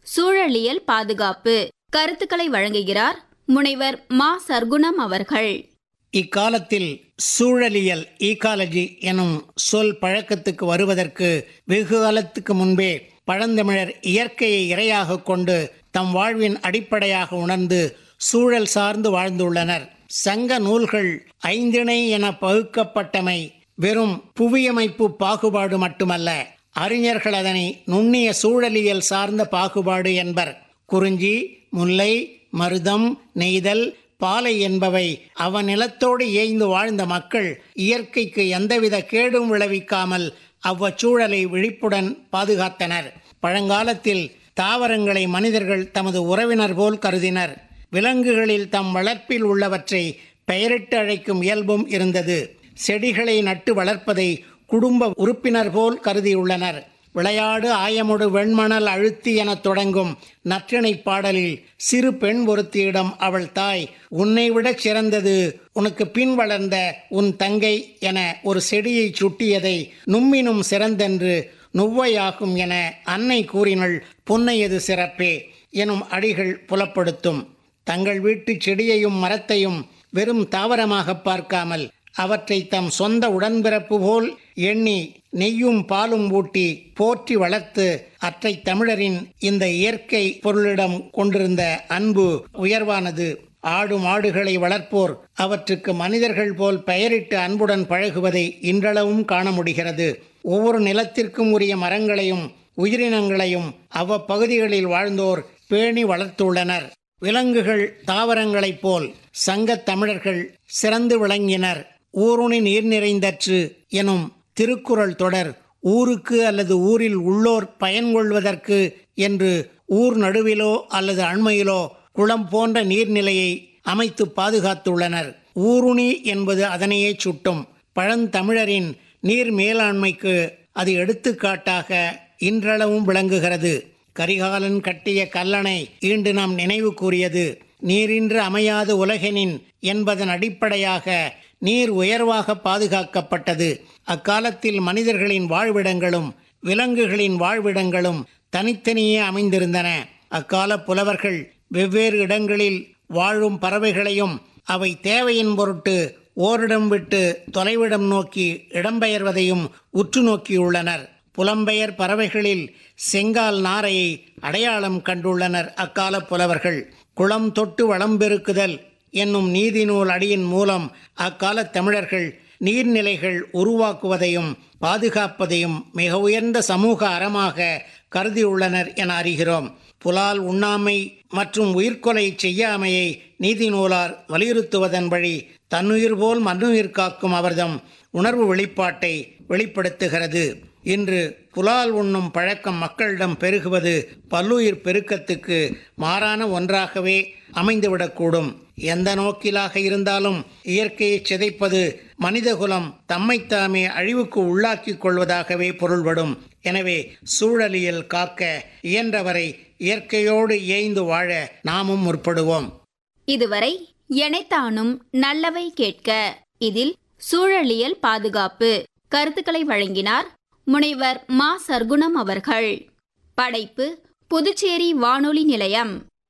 சூழலியல் பாதுகாப்பு கருத்துக்களை வழங்குகிறார் முனைவர் மா சர்க்குணம் அவர்கள் இக்காலத்தில் சூழலியல் ஈகாலஜி எனும் சொல் பழக்கத்துக்கு வருவதற்கு வெகு காலத்துக்கு முன்பே பழந்தமிழர் இயற்கையை இரையாக கொண்டு தம் வாழ்வின் அடிப்படையாக உணர்ந்து சூழல் சார்ந்து வாழ்ந்துள்ளனர் சங்க நூல்கள் ஐந்திணை என பகுக்கப்பட்டமை வெறும் புவியமைப்பு பாகுபாடு மட்டுமல்ல அறிஞர்கள் அதனை நுண்ணிய சூழலியல் சார்ந்த பாகுபாடு என்பர் குறிஞ்சி முல்லை மருதம் நெய்தல் பாலை என்பவை அவ நிலத்தோடு ஏய்ந்து வாழ்ந்த மக்கள் இயற்கைக்கு எந்தவித கேடும் விளைவிக்காமல் அவ்வச்சூழலை விழிப்புடன் பாதுகாத்தனர் பழங்காலத்தில் தாவரங்களை மனிதர்கள் தமது உறவினர் போல் கருதினர் விலங்குகளில் தம் வளர்ப்பில் உள்ளவற்றை பெயரிட்டு அழைக்கும் இயல்பும் இருந்தது செடிகளை நட்டு வளர்ப்பதை குடும்ப உறுப்பினர் போல் கருதியுள்ளனர் விளையாடு ஆயமுடு வெண்மணல் அழுத்தி எனத் தொடங்கும் நற்றிணை பாடலில் சிறு பெண் ஒருத்தியிடம் அவள் தாய் உன்னை விடச் சிறந்தது உனக்கு பின் வளர்ந்த உன் தங்கை என ஒரு செடியை சுட்டியதை நும்மினும் சிறந்தென்று நுவ்வையாகும் என அன்னை கூறினள் புன்னையது சிறப்பே எனும் அடிகள் புலப்படுத்தும் தங்கள் வீட்டு செடியையும் மரத்தையும் வெறும் தாவரமாக பார்க்காமல் அவற்றை தம் சொந்த உடன்பிறப்பு போல் எண்ணி நெய்யும் பாலும் ஊட்டி போற்றி வளர்த்து அற்றை தமிழரின் இந்த இயற்கை பொருளிடம் கொண்டிருந்த அன்பு உயர்வானது ஆடு மாடுகளை வளர்ப்போர் அவற்றுக்கு மனிதர்கள் போல் பெயரிட்டு அன்புடன் பழகுவதை இன்றளவும் காண முடிகிறது ஒவ்வொரு நிலத்திற்கும் உரிய மரங்களையும் உயிரினங்களையும் அவ்வப்பகுதிகளில் வாழ்ந்தோர் பேணி வளர்த்துள்ளனர் விலங்குகள் தாவரங்களைப் போல் சங்கத் தமிழர்கள் சிறந்து விளங்கினர் ஊருணி நீர் நிறைந்தற்று எனும் திருக்குறள் தொடர் ஊருக்கு அல்லது ஊரில் உள்ளோர் பயன்கொள்வதற்கு என்று ஊர் நடுவிலோ அல்லது அண்மையிலோ குளம் போன்ற நீர்நிலையை அமைத்து பாதுகாத்துள்ளனர் ஊருணி என்பது அதனையே சுட்டும் பழந்தமிழரின் நீர் மேலாண்மைக்கு அது எடுத்துக்காட்டாக இன்றளவும் விளங்குகிறது கரிகாலன் கட்டிய கல்லணை ஈண்டு நாம் நினைவு கூறியது நீரின்று அமையாது உலகெனின் என்பதன் அடிப்படையாக நீர் உயர்வாக பாதுகாக்கப்பட்டது அக்காலத்தில் மனிதர்களின் வாழ்விடங்களும் விலங்குகளின் வாழ்விடங்களும் தனித்தனியே அமைந்திருந்தன அக்கால புலவர்கள் வெவ்வேறு இடங்களில் வாழும் பறவைகளையும் அவை தேவையின் பொருட்டு ஓரிடம் விட்டு தொலைவிடம் நோக்கி இடம்பெயர்வதையும் உற்று நோக்கியுள்ளனர் புலம்பெயர் பறவைகளில் செங்கால் நாரையை அடையாளம் கண்டுள்ளனர் அக்கால புலவர்கள் குளம் தொட்டு வளம் பெருக்குதல் என்னும் நீதி நூல் அடியின் மூலம் அக்கால தமிழர்கள் நீர்நிலைகள் உருவாக்குவதையும் பாதுகாப்பதையும் மிக உயர்ந்த சமூக அறமாக கருதியுள்ளனர் என அறிகிறோம் புலால் உண்ணாமை மற்றும் உயிர்கொலை செய்யாமையை நீதி நூலார் வலியுறுத்துவதன் வழி தன்னுயிர் போல் மண்ணுயிர் காக்கும் அவர்தம் உணர்வு வெளிப்பாட்டை வெளிப்படுத்துகிறது இன்று புலால் உண்ணும் பழக்கம் மக்களிடம் பெருகுவது பல்லுயிர் பெருக்கத்துக்கு மாறான ஒன்றாகவே அமைந்துவிடக்கூடும் எந்த நோக்கிலாக இருந்தாலும் இயற்கையை சிதைப்பது மனிதகுலம் தம்மைத்தாமே அழிவுக்கு உள்ளாக்கிக் கொள்வதாகவே பொருள்படும் எனவே சூழலியல் காக்க இயன்றவரை இயற்கையோடு ஏய்ந்து வாழ நாமும் முற்படுவோம் இதுவரை எனைத்தானும் நல்லவை கேட்க இதில் சூழலியல் பாதுகாப்பு கருத்துக்களை வழங்கினார் முனைவர் மா சர்க்குணம் அவர்கள் படைப்பு புதுச்சேரி வானொலி நிலையம்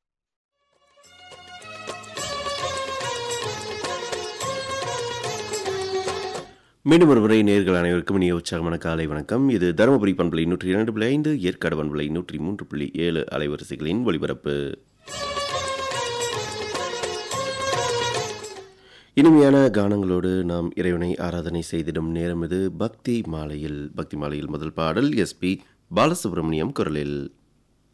மீண்டும் ஒரு முறை நேர்கள் அனைவருக்கும் இனிய உற்சாகமான காலை வணக்கம் இது தருமபுரி பண்பலை நூற்றி இரண்டு புள்ளி ஐந்து ஏற்காடு பண்பலை நூற்றி மூன்று புள்ளி ஏழு அலைவரிசைகளின் ஒளிபரப்பு இனிமையான கானங்களோடு நாம் இறைவனை ஆராதனை செய்திடும் நேரம் இது பக்தி மாலையில் பக்தி மாலையில் முதல் பாடல் எஸ்பி பாலசுப்ரமணியம் குரலில்